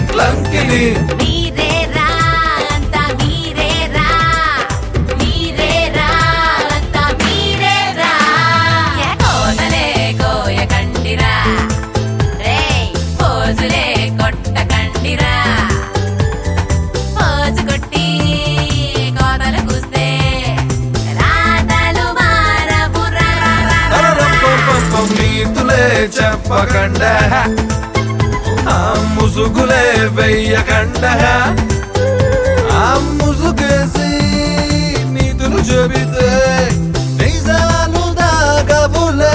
లంకిని మీరేరా అంతా మీరేరా మీరేరా అంతా మీరేరా ఏ కోనలే కోయకండిరా రేయ్ పోజులే కొట్టకండిరా పోజు కొట్టి కోతలు కూస్తే రాతలు మారవురా అరరప్పప్పప్ప నీతులే చెప్పకండ ఆ ముసుగులే వెయ్యకండ ఆ ముసుగేసి నీతులు చెబితే నిజాలు దాగబులే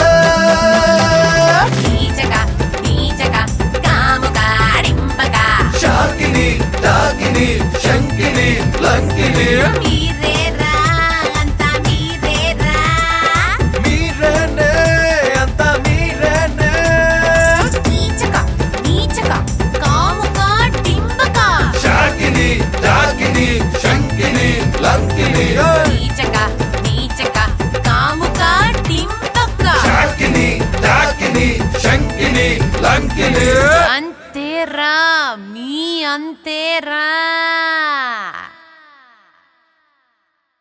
నీచక నీచక కాముక డింపక షాకిని డాకిని శంకిని లంకిని మీరేరా అంతా మీరేరా మీరేనే అంత మీరేనే నీచక నీచక కాముక డింపక షాకిని డాకిని శంకిని లంకిని నీచక నీచక కాముక డింపక షాకిని డాకిని శంకిని లంకిని అంతేరా మీ అంతేరా